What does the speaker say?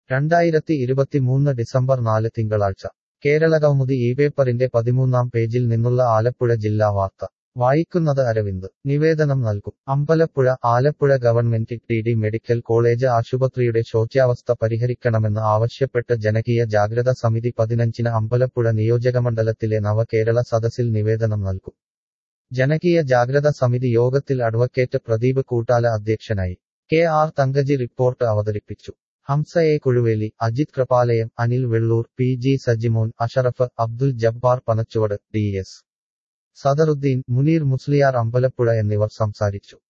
രണ്ടായിരത്തി ഇരുപത്തിമൂന്ന് ഡിസംബർ നാല് തിങ്കളാഴ്ച കേരള കൗമുദി ഈ പേപ്പറിന്റെ പതിമൂന്നാം പേജിൽ നിന്നുള്ള ആലപ്പുഴ ജില്ലാ വാർത്ത വായിക്കുന്നത് അരവിന്ദ് നിവേദനം നൽകും Ambalappuzha Alappuzha government T D medical college ആശുപത്രിയുടെ ശോച്യാവസ്ഥ പരിഹരിക്കണമെന്ന് ആവശ്യപ്പെട്ട് ജനകീയ ജാഗ്രത സമിതി പതിനഞ്ചിന് അമ്പലപ്പുഴ നിയോജകമണ്ഡലത്തിലെ നവകേരള സദസ്സിൽ നിവേദനം നൽകും ജനകീയ ജാഗ്രത സമിതി യോഗത്തിൽ അഡ്വക്കേറ്റ് പ്രദീപ് കൂട്ടാല അധ്യക്ഷനായി കെ ആർ തങ്കജി റിപ്പോർട്ട് അവതരിപ്പിച്ചു Hamsa A Kuzhuveli Ajith Krupalayam Anil Vellur P G Sajimon Ashraf Abdul Jabbar Panachuvadu D S Sadaruddeen Muneer Musliyar Ambalappuzha എന്നിവർ സംസാരിച്ചു